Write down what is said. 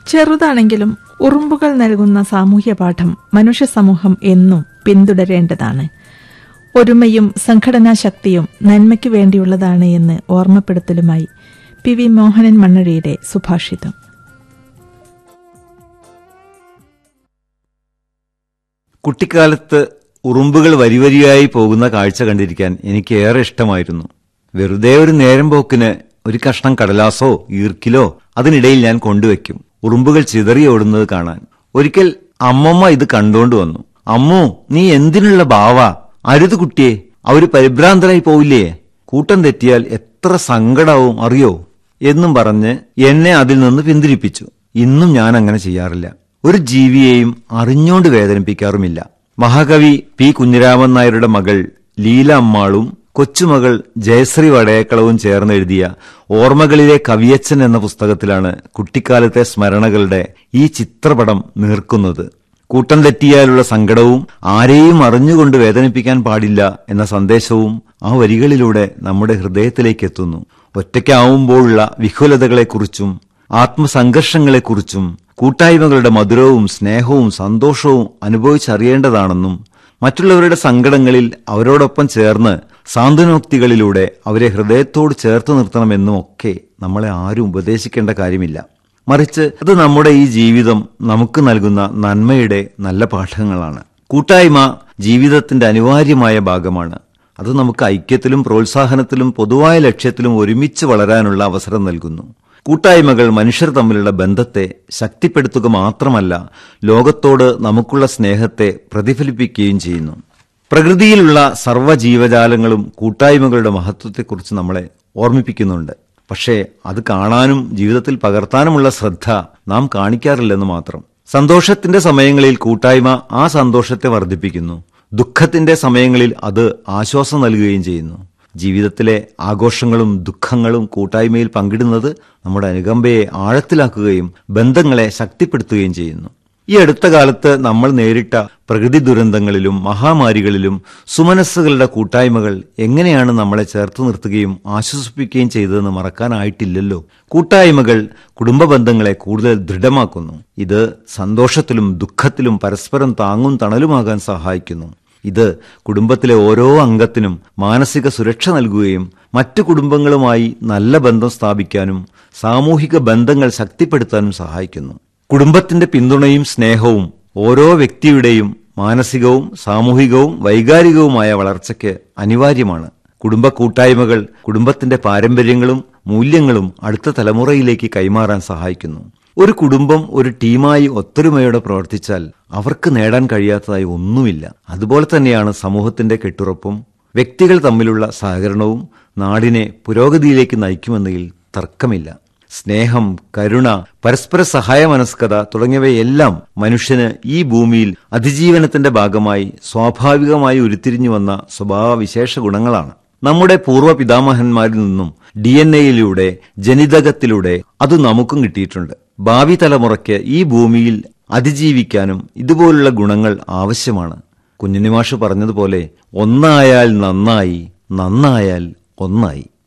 ചെറുതാണെങ്കിലും ഉറുമ്പുകൾ നൽകുന്ന സാമൂഹ്യ പാഠം മനുഷ്യ സമൂഹം എന്നും പിന്തുടരേണ്ടതാണ് ഒരുമയും സംഘടനാ ശക്തിയും നന്മയ്ക്കു വേണ്ടിയുള്ളതാണ് എന്ന് ഓർമ്മപ്പെടുത്തലുമായി പി വി മോഹനൻ മണ്ണഴിയുടെ സുഭാഷിതം കുട്ടിക്കാലത്ത് ഉറുമ്പുകൾ വരിവരിയായി പോകുന്ന കാഴ്ച കണ്ടിരിക്കാൻ എനിക്ക് ഏറെ ഇഷ്ടമായിരുന്നു വെറുതെ ഒരു നേരം പോക്കിന് ഒരു കഷ്ണം കടലാസോ ഈർക്കിലോ അതിനിടയിൽ ഞാൻ കൊണ്ടുവയ്ക്കും ഉറുമ്പുകൾ ചിതറി ഓടുന്നത് കാണാൻ ഒരിക്കൽ അമ്മമ്മ ഇത് കണ്ടോണ്ട് വന്നു അമ്മു നീ എന്തിനുള്ള ബാവ അരുത് കുട്ടിയെ അവര് പരിഭ്രാന്തരായി പോവില്ലേ കൂട്ടം തെറ്റിയാൽ എത്ര സങ്കടാവും അറിയോ എന്നും പറഞ്ഞ് എന്നെ അതിൽ നിന്ന് പിന്തിരിപ്പിച്ചു ഇന്നും ഞാൻ അങ്ങനെ ചെയ്യാറില്ല ഒരു ജീവിയെയും അറിഞ്ഞോണ്ട് വേദനിപ്പിക്കാറുമില്ല മഹാകവി പി കുഞ്ഞിരാമൻ നായരുടെ മകൾ ലീല അമ്മാളും കൊച്ചുമകൾ ജയശ്രീ വടയക്കളവും ചേർന്ന് എഴുതിയ ഓർമ്മകളിലെ കവിയച്ചൻ എന്ന പുസ്തകത്തിലാണ് കുട്ടിക്കാലത്തെ സ്മരണകളുടെ ഈ ചിത്രപടം നീർക്കുന്നത് കൂട്ടം തെറ്റിയാലുള്ള സങ്കടവും ആരെയും അറിഞ്ഞുകൊണ്ട് വേദനിപ്പിക്കാൻ പാടില്ല എന്ന സന്ദേശവും ആ വരികളിലൂടെ നമ്മുടെ ഹൃദയത്തിലേക്ക് എത്തുന്നു ഒറ്റയ്ക്കാവുമ്പോഴുള്ള വിഹുലതകളെക്കുറിച്ചും ആത്മസംഘർഷങ്ങളെക്കുറിച്ചും കൂട്ടായ്മകളുടെ മധുരവും സ്നേഹവും സന്തോഷവും അനുഭവിച്ചറിയേണ്ടതാണെന്നും മറ്റുള്ളവരുടെ സങ്കടങ്ങളിൽ അവരോടൊപ്പം ചേർന്ന് സാന്ത്വനോക്തികളിലൂടെ അവരെ ഹൃദയത്തോട് ചേർത്ത് നിർത്തണമെന്നും ഒക്കെ നമ്മളെ ആരും ഉപദേശിക്കേണ്ട കാര്യമില്ല മറിച്ച് അത് നമ്മുടെ ഈ ജീവിതം നമുക്ക് നൽകുന്ന നന്മയുടെ നല്ല പാഠങ്ങളാണ് കൂട്ടായ്മ ജീവിതത്തിന്റെ അനിവാര്യമായ ഭാഗമാണ് അത് നമുക്ക് ഐക്യത്തിലും പ്രോത്സാഹനത്തിലും പൊതുവായ ലക്ഷ്യത്തിലും ഒരുമിച്ച് വളരാനുള്ള അവസരം നൽകുന്നു കൂട്ടായ്മകൾ മനുഷ്യർ തമ്മിലുള്ള ബന്ധത്തെ ശക്തിപ്പെടുത്തുക മാത്രമല്ല ലോകത്തോട് നമുക്കുള്ള സ്നേഹത്തെ പ്രതിഫലിപ്പിക്കുകയും ചെയ്യുന്നു പ്രകൃതിയിലുള്ള സർവ്വജീവജാലങ്ങളും കൂട്ടായ്മകളുടെ മഹത്വത്തെക്കുറിച്ച് നമ്മളെ ഓർമ്മിപ്പിക്കുന്നുണ്ട് പക്ഷേ അത് കാണാനും ജീവിതത്തിൽ പകർത്താനുമുള്ള ശ്രദ്ധ നാം കാണിക്കാറില്ലെന്ന് മാത്രം സന്തോഷത്തിന്റെ സമയങ്ങളിൽ കൂട്ടായ്മ ആ സന്തോഷത്തെ വർദ്ധിപ്പിക്കുന്നു ദുഃഖത്തിന്റെ സമയങ്ങളിൽ അത് ആശ്വാസം നൽകുകയും ചെയ്യുന്നു ജീവിതത്തിലെ ആഘോഷങ്ങളും ദുഃഖങ്ങളും കൂട്ടായ്മയിൽ പങ്കിടുന്നത് നമ്മുടെ അനുകമ്പയെ ആഴത്തിലാക്കുകയും ബന്ധങ്ങളെ ശക്തിപ്പെടുത്തുകയും ചെയ്യുന്നു ഈ അടുത്ത കാലത്ത് നമ്മൾ നേരിട്ട പ്രകൃതി ദുരന്തങ്ങളിലും മഹാമാരികളിലും സുമനസ്സുകളുടെ കൂട്ടായ്മകൾ എങ്ങനെയാണ് നമ്മളെ ചേർത്ത് നിർത്തുകയും ആശ്വസിപ്പിക്കുകയും ചെയ്തതെന്ന് മറക്കാനായിട്ടില്ലല്ലോ കൂട്ടായ്മകൾ കുടുംബ ബന്ധങ്ങളെ കൂടുതൽ ദൃഢമാക്കുന്നു ഇത് സന്തോഷത്തിലും ദുഃഖത്തിലും പരസ്പരം താങ്ങും തണലുമാകാൻ സഹായിക്കുന്നു ഇത് കുടുംബത്തിലെ ഓരോ അംഗത്തിനും മാനസിക സുരക്ഷ നൽകുകയും മറ്റു കുടുംബങ്ങളുമായി നല്ല ബന്ധം സ്ഥാപിക്കാനും സാമൂഹിക ബന്ധങ്ങൾ ശക്തിപ്പെടുത്താനും സഹായിക്കുന്നു കുടുംബത്തിന്റെ പിന്തുണയും സ്നേഹവും ഓരോ വ്യക്തിയുടെയും മാനസികവും സാമൂഹികവും വൈകാരികവുമായ വളർച്ചയ്ക്ക് അനിവാര്യമാണ് കുടുംബ കൂട്ടായ്മകൾ കുടുംബത്തിന്റെ പാരമ്പര്യങ്ങളും മൂല്യങ്ങളും അടുത്ത തലമുറയിലേക്ക് കൈമാറാൻ സഹായിക്കുന്നു ഒരു കുടുംബം ഒരു ടീമായി ഒത്തൊരുമയോടെ പ്രവർത്തിച്ചാൽ അവർക്ക് നേടാൻ കഴിയാത്തതായി ഒന്നുമില്ല അതുപോലെ തന്നെയാണ് സമൂഹത്തിന്റെ കെട്ടുറപ്പും വ്യക്തികൾ തമ്മിലുള്ള സഹകരണവും നാടിനെ പുരോഗതിയിലേക്ക് നയിക്കുമെന്നതിൽ തർക്കമില്ല സ്നേഹം കരുണ പരസ്പര സഹായ മനസ്കത തുടങ്ങിയവയെല്ലാം മനുഷ്യന് ഈ ഭൂമിയിൽ അതിജീവനത്തിന്റെ ഭാഗമായി സ്വാഭാവികമായി ഉരുത്തിരിഞ്ഞു വന്ന സ്വഭാവവിശേഷ ഗുണങ്ങളാണ് നമ്മുടെ പൂർവ്വ പിതാമഹന്മാരിൽ നിന്നും ഡി എൻ എയിലൂടെ ജനിതകത്തിലൂടെ അത് നമുക്കും കിട്ടിയിട്ടുണ്ട് ഭാവി തലമുറയ്ക്ക് ഈ ഭൂമിയിൽ അതിജീവിക്കാനും ഇതുപോലുള്ള ഗുണങ്ങൾ ആവശ്യമാണ് കുഞ്ഞുനിമാഷ് പറഞ്ഞതുപോലെ ഒന്നായാൽ നന്നായി നന്നായാൽ ഒന്നായി